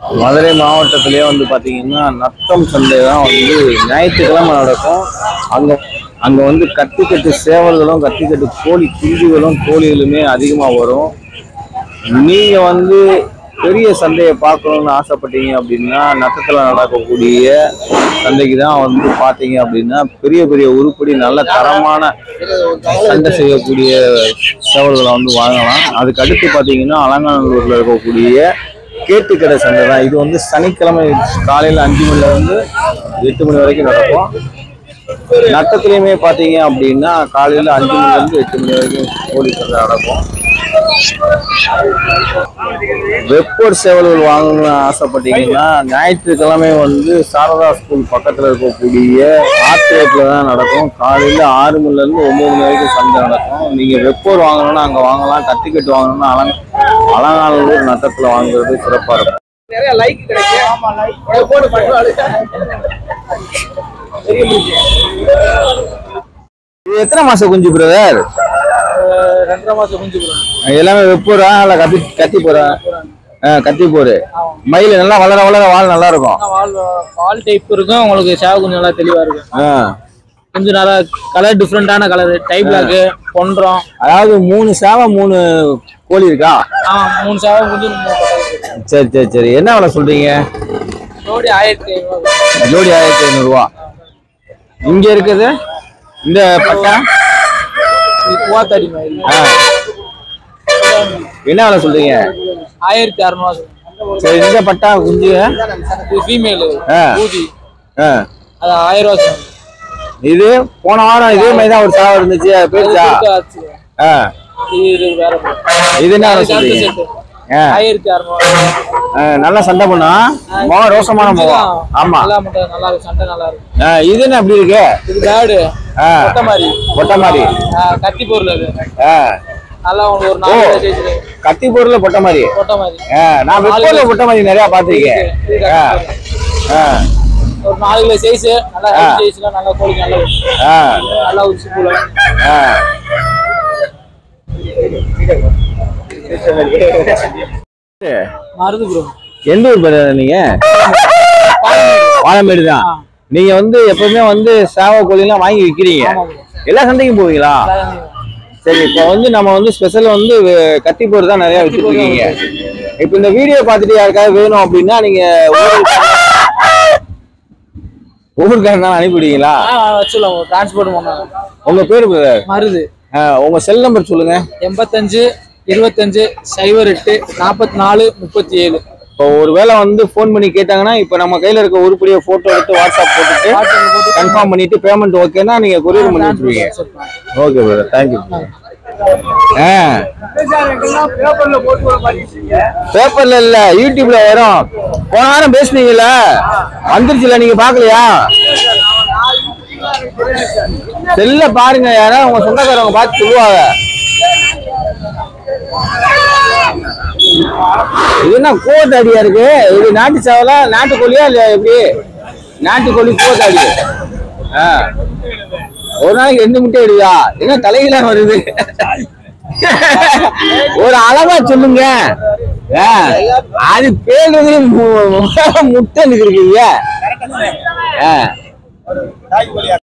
மதுரை மாவட்டத்திலேயே வந்து பாத்தீங்கன்னா நத்தம் சந்தை தான் வந்து ஞாயிற்றுக்கிழமை நடக்கும் அங்க அங்க வந்து கத்திக்கட்டு சேவல்களும் கத்திக்கட்டு கோழி குஞ்சுகளும் கோழிகளுமே அதிகமா வரும் நீங்க வந்து பெரிய சந்தையை பார்க்கணும்னு ஆசைப்பட்டீங்க அப்படின்னா நத்தத்துல நடக்கக்கூடிய சந்தைக்கு தான் வந்து பாத்தீங்க அப்படின்னா பெரிய பெரிய உருப்படி நல்ல தரமான சண்டை செய்யக்கூடிய சேவல்களை வந்து வாங்கலாம் அதுக்கு அடுத்து பாத்தீங்கன்னா அலங்காநல்லூர்ல இருக்கக்கூடிய கேட்டுக்கடை சந்தை தான் இது வந்து சனிக்கிழமை காலையில அஞ்சு மணில இருந்து எட்டு மணி வரைக்கும் நடக்கும் நட்டத்துலயுமே பாத்தீங்க அப்படின்னா காலையில அஞ்சு மணில இருந்து எட்டு மணி வரைக்கும் கோழி சந்தை நடக்கும் வெப்போர் சேவல்கள் வாங்கணும்னு ஆசைப்பட்டீங்கன்னா ஞாயிற்றுக்கிழமை வந்து சாரதா ஸ்கூல் பக்கத்துல இருக்கக்கூடிய ஆத்திரத்துல தான் நடக்கும் காலையில ஆறு மணில இருந்து ஒன்பது மணி வரைக்கும் சந்தை நடக்கும் நீங்க வெப்போர் வாங்கணும்னா அங்க வாங்கலாம் கத்திக்கட்டு வாங்கணும்னா அலங்க அலங்காநல்லூர் நட்டத்துல வாங்குறது சிறப்பா இருக்கும் நிறைய லைக் கிடைக்கும் ஆமா லைக் போட்டு பண்ணுவாரு பெரிய முடிச்சு இது எத்தனை மாசம் குஞ்சு பிரதர் ரெண்டரை மாசம் குஞ்சு போடுறோம் எல்லாமே வெப்பூரா இல்ல கத்தி கத்தி போறா கத்தி போரு மயில் நல்லா வளர வளர வால் நல்லா இருக்கும் வால் வால் டைப் இருக்கும் உங்களுக்கு சேவை கொஞ்சம் நல்லா தெளிவா இருக்கும் ஆ. கொஞ்சம் நல்லா கலர் டிஃப்ரெண்டான கலர் டைப் பிளாக் பொன்றம் அதாவது மூணு சேவை மூணு கோழி இருக்கா ஆமா மூணு சேவை குஞ்சு மூணு பக்கம். சரி சரி சரி என்ன விலை சொல்றீங்க ஜோடி ஆயிரத்தி ஐநூறு ஜோடி ஆயிரத்தி ஐநூறுரூவா இங்க இருக்குது இந்த பட்டா இது குவாத்தடி மயில் ஆ. என்ன விலை சொல்றீங்க ஆயிரத்தி அறுநூறுவா சரி இந்த பட்டா குஞ்சு இது ஃபீமேல் ஆ. ஊதி ஆ. அது ஆயிரம் ரூபா சொல்லுங்க. இது போன வாரம் இதே மாதிரி தான் ஒரு சேவை இருந்துச்சு அது அது போயிடுச்சா கொடுத்து ஆச்சு. ஆ. இது இது வேற மாதிரி. இது என்ன விலை அது சேர்த்து சொல்றீங்க சேர்த்து. ஆ. ஆயிரத்தி அறுநூறு ஆ, நல்லா சண்டை பண்ணா முகம் ரோசமான முகம் ஆமா நல்லா மட்டும் நல்லா இருக்கும் சண்டை நல்லா இருக்கும் ஆ, இது என்ன அப்படி இருக்கு இது பேடு ஆ, கொட்டை மாதிரி பொட்டை மாதிரி ஆ, கத்தி பொருள் அது ஆ, நல்லா உங்களுக்கு ஒரு நாலு ஓ. கிலோ சைஸ் கத்தி பொருள்ல பொட்டை மாதிரி கொட்டை மாதிரி ஆ, நான் வெப்பூர்ல பொட்டை மாதிரி நிறைய பாத்திருக்கேன் இது ஆ, கத்தி பொருள். ஆ, ஒரு நாலு கிலோ சைஸ் நல்லா ஆ. சைஸ்ல நல்லா கோழி நல்லா இருக்கும். ஆ, நல்லா உச்சி பூல ஆ. மருது ப்ரோ எந்த ஊர் brother நீங்க வாழமேடு தான் நீங்க வந்து எப்பவுமே வந்து சேவை கோழிலாம் வாங்கி விக்கிறீங்க எல்லா சந்தைக்கும் போவீங்களா சரி இப்போ வந்து நம்ம வந்து ஸ்பெஷல் வந்து வே- கத்தி போர் தான் நிறைய வித்துட்டு இருக்கீங்க இப்போ இந்த வீடியோ பார்த்துட்டு யாருக்காவது வேணும் அப்படின்னா நீங்க ஊருக்காரங்க அனுப்பிவிடுவீங்களா வச்சுலாம் டிரான்ஸ்போர்ட் பண்ணாங்க உங்க பேரு brother? மருது ஆ, உங்க செல் நம்பர் சொல்லுங்க எண்பத்தஞ்சு இருபத்தஞ்சு சைபர் எட்டு நாற்பத்தி நாலு முப்பத்தி ஏழு இப்போ ஒருவேளை வந்து ஃபோன் பண்ணி கேட்டாங்கன்னா இப்போ நம்ம கையில இருக்க உருப்படியை போட்டோ எடுத்து வாட்ஸ்அப் போட்டுட்டு வாட்ஸ்அப்ல போட்டு கன்ஃபார்ம் பண்ணிட்டு பேமெண்ட் ஓகேன்னா நீங்க கொரியர் பண்ணி விட்டுருவீங்க ஓகே பிரதர் தேங்க்யூ ஆ பேப்பர்ல போட்டு வர மாதிரி பேப்பர்ல இல்ல யூடியூப்ல வரும் போன வாரம் பேசுனீங்கல்ல வந்துருச்சுல நீங்க பாக்கலையா செல்ல பாருங்க யாராவது உங்க சொந்தக்காரவங்க பார்த்து சொல்லுவாங்க இது என்ன கோத்தாடியா இருக்கு இது நாட்டு சேவலா நாட்டுக்கோழியா இல்ல எப்படி நாட்டுக்கோழி கோத்தாடி ஆ ஒரு நாளைக்கு ரெண்டு முட்டை இடுதா என்ன தலைகளா வருது ஒரு அளவா சொல்லுங்க ஆ, அது பேடுறது முட்டை இருக்கீங்க ஆ